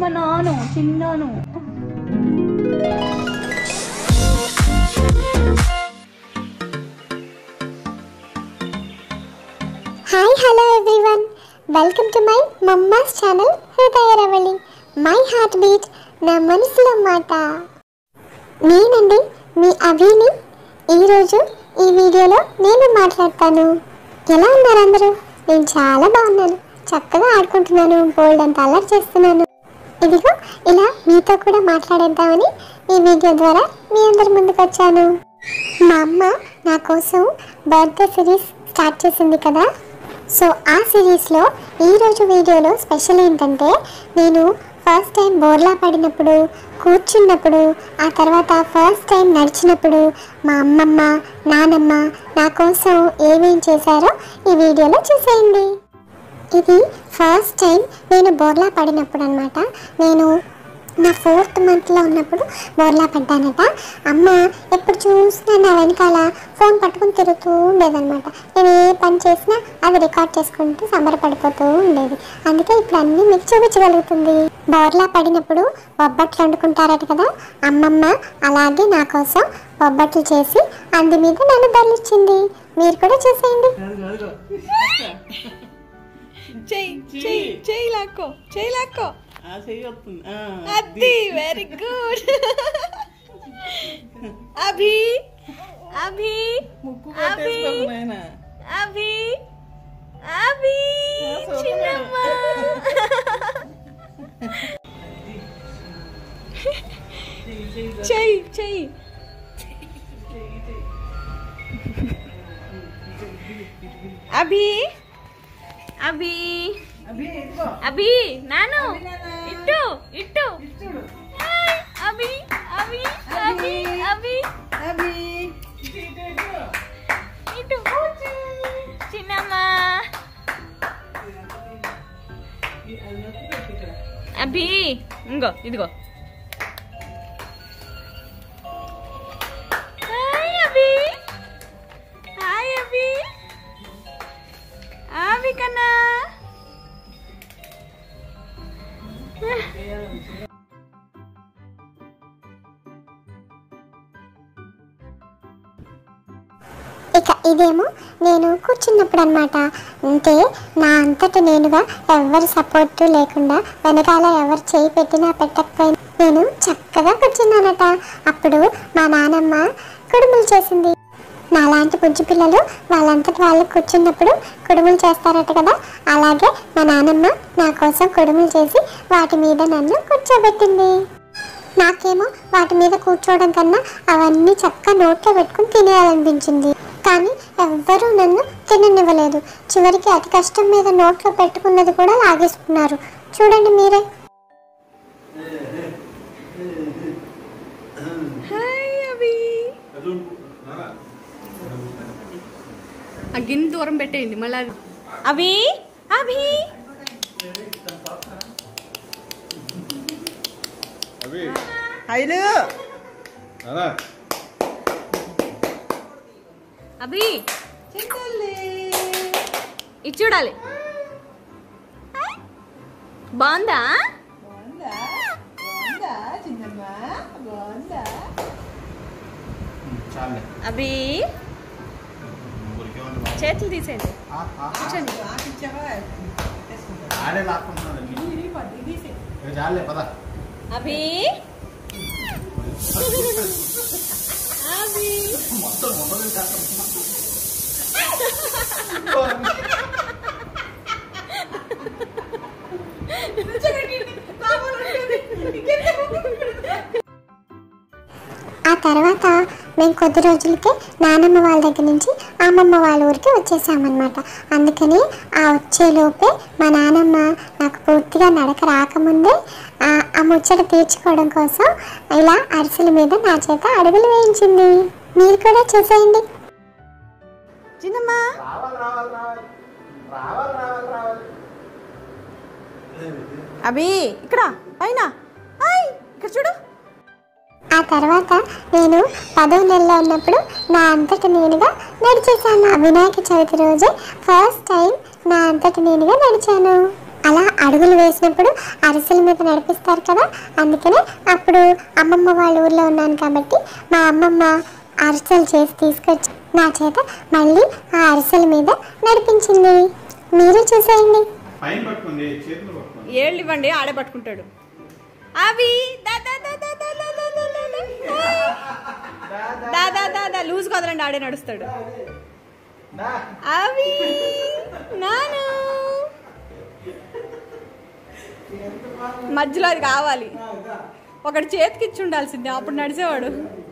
మా నాన్న చిన్నాను hi hello everyone welcome to my mumma's channel Hrudaya Ravali my heart beat నా మనసులో మాట నేనండి మీ అభిని ఈరోజు ఈ వీడియోలో నేను మాట్లాడతాను ఎలా ఉన్నారు అందరూ నేను చాలా బాగున్నాను చక్కగా ఆడుకుంటున్నాను బోల్డ్ అంత అల్లరి చేస్తున్నాను ఇదిగో ఇలా మీతో కూడా మాట్లాడేద్దామని ఈ వీడియో ద్వారా మీ అందరి ముందుకు వచ్చాను మా అమ్మ నా కోసం బర్త్డే సిరీస్ స్టార్ట్ చేసింది కదా సో ఆ సిరీస్లో ఈరోజు వీడియోలో స్పెషల్ ఏంటంటే నేను ఫస్ట్ టైం బోర్లా పడినప్పుడు కూర్చున్నప్పుడు ఆ తర్వాత ఫస్ట్ టైం నడిచినప్పుడు మా అమ్మమ్మ నానమ్మ నా కోసం ఏమేం చేశారో ఈ వీడియోలో చూసేయండి ఇది ఫస్ట్ టైం నేను బోర్లా పడినప్పుడు అనమాట నేను నా ఫోర్త్ మంత్లో ఉన్నప్పుడు బోర్లా పడ్డానట అమ్మ ఎప్పుడు చూసినా నా వెనకాల ఫోన్ పట్టుకుని తిరుగుతూ ఉండేదన్నమాట నేను ఏ పని చేసినా అది రికార్డ్ చేసుకుంటూ సంబరపడిపోతూ ఉండేది అందుకే ఇప్పుడు అన్నీ మీకు చూపించగలుగుతుంది బోర్లా పడినప్పుడు బొబ్బట్లు వండుకుంటారట కదా అమ్మమ్మ అలాగే నా కోసం బొబ్బట్లు చేసి అందు మీద నన్ను బలిచ్చింది మీరు కూడా చూసేయండి చెయ్యి చెయ్యి చెయ్యి లాక్కో చెయ్యి లాక్కో ఆ చెయ్యి వస్తుంది ఆ, అది వెరీ గుడ్ అభి అభి ముక్కు అభి కొట్టేసుకోకు నాయనా. అభి అభి ఆ, సూపర్. చిన్నమ్మ చెయ్యి చెయ్యి అభి అభి అభి, ఇదిగో. అభి నాను నాన్న. ఇట్టు ఇట్టు చూడు. హాయ్, అభి అభి అభి అభి అభి, ఇటు, ఇటు, ఇటు. ఇటు చిన్నమ్మ ఈ అది నొక్కి పెట్టు ఇక్కడ. అభి ఇంగో ఇదిగో హాయ్ అభి హాయ్ అభి అభి కన్నా ఇక ఇదేమో నేను కూర్చున్నప్పుడు అనమాట అంటే నా అంతట నేనుగా ఎవరి సపోర్ట్ లేకుండా వెనకాల ఎవరు చేయి పెట్టినా పెట్టకపోయినా నేను చక్కగా కూర్చున్నానట అప్పుడు మా నానమ్మ కుడుములు చేసింది నాలాంటి బుజ్జి పిల్లలు వాళ్ళంతటి వాళ్ళు కూర్చున్నప్పుడు కుడుములు చేస్తారట కదా అలాగే మా నానమ్మ నా కోసం కుడుములు చేసి వాటి మీద నన్ను కూర్చోబెట్టింది నాకేమో వాటి మీద కూర్చోవడం కన్నా అవన్నీ చక్కగా నోట్లో పెట్టుకుని తినేయాలనిపించింది కానీ ఎవ్వరూ నన్ను తిననివ్వలేదు చివరికి అతి కష్టం మీద నోట్లో పెట్టుకున్నది కూడా లాగేసుకున్నారు చూడండి మీరే హాయ్ అభి ఆ గిన్నె దూరం పెట్టేయండి మళ్ళీ అది అభి అభి అవి హైలు నానా అభి ఇది చూడాలి బాగుందా చాలే అభి చేతులు తీసేయండి కూర్చోండి ఆడే లాక్కుంటున్నాను చాలే పద అభి అభి మొత్తం మొదలు చేస్తాం ఆ తర్వాత మేము కొద్ది రోజులకే నానమ్మ వాళ్ళ దగ్గర నుంచి అమ్మమ్మ వాళ్ళ ఊరికి వచ్చేసామన్నమాట అందుకని ఆ వచ్చేలోపే మా నానమ్మ నాకు పూర్తిగా నడక రాకముందే ఆ ఆ ముచ్చట తీర్చుకోవడం కోసం ఇలా అరిసెల మీద నా చేత అడుగులు వేయించింది మీరు కూడా చూసేయండి చిన్నమ్మా రావాలి రావాలి రావాలి రావాలి రావాలి రావాలి అభి ఇక్కడ పైన హాయ్ ఇక్కడ చూడు ఆ తర్వాత నేను పదో నెలలో ఉన్నప్పుడు నా అంతట నేనుగా నడిచేసాను ఆ వినాయక చవితి రోజే ఫస్ట్ టైం నా అంతట నేనుగా నడిచాను అలా అడుగులు వేసినప్పుడు అరిసెల మీద నడిపిస్తారు కదా అందుకనే అప్పుడు అమ్మమ్మ వాళ్ళ ఊర్లో ఉన్నాను కాబట్టి మా అమ్మమ్మ అరిసెలు చేసి తీసుకొచ్చి నా చేత మళ్ళీ ఆ అరిసెల మీద నడిపించింది మీరు చూసేయండి పైన పట్టుకోండి చేతులు పట్టుకోండి ఏళ్ళు ఇవ్వండి ఆడే పట్టుకుంటాడు అవి దా దా దా దా దా దా దా దా దా దా. దా దా దా దా లూజ్ కదలండి ఆడే నడుస్తాడు దా. అవి నాను మధ్యలో అది కావాలి ఒకటి చేతికి ఇచ్చి ఉండాల్సిందే అప్పుడు నడిచేవాడు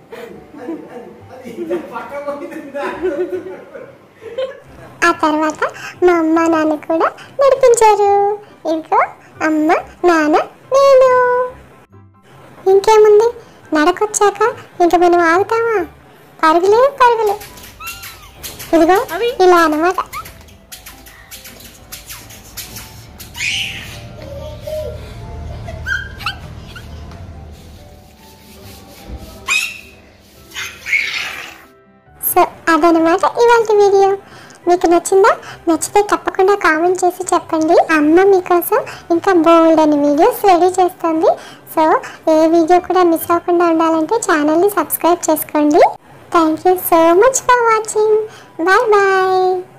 ఆ తర్వాత మా అమ్మ నాన్న కూడా నడిపించారు ఇదిగో అమ్మ నాన్న నేను ఇంకేముంది నడకొచ్చాక ఇంక మనం ఆగుతామా పరుగులే పరుగులే ఇదిగో అవి? ఇలా అన్నమాట సో అదనమాట ఇవాళ వీడియో మీకు నచ్చిందా నచ్చితే తప్పకుండా కామెంట్ చేసి చెప్పండి అమ్మ మీకోసం ఇంకా బోల్డ్ అని వీడియోస్ రెడీ చేస్తుంది సో ఏ వీడియో కూడా మిస్ అవ్వకుండా ఉండాలంటే ఛానల్ని సబ్స్క్రైబ్ చేసుకోండి thank you so much for watching bye bye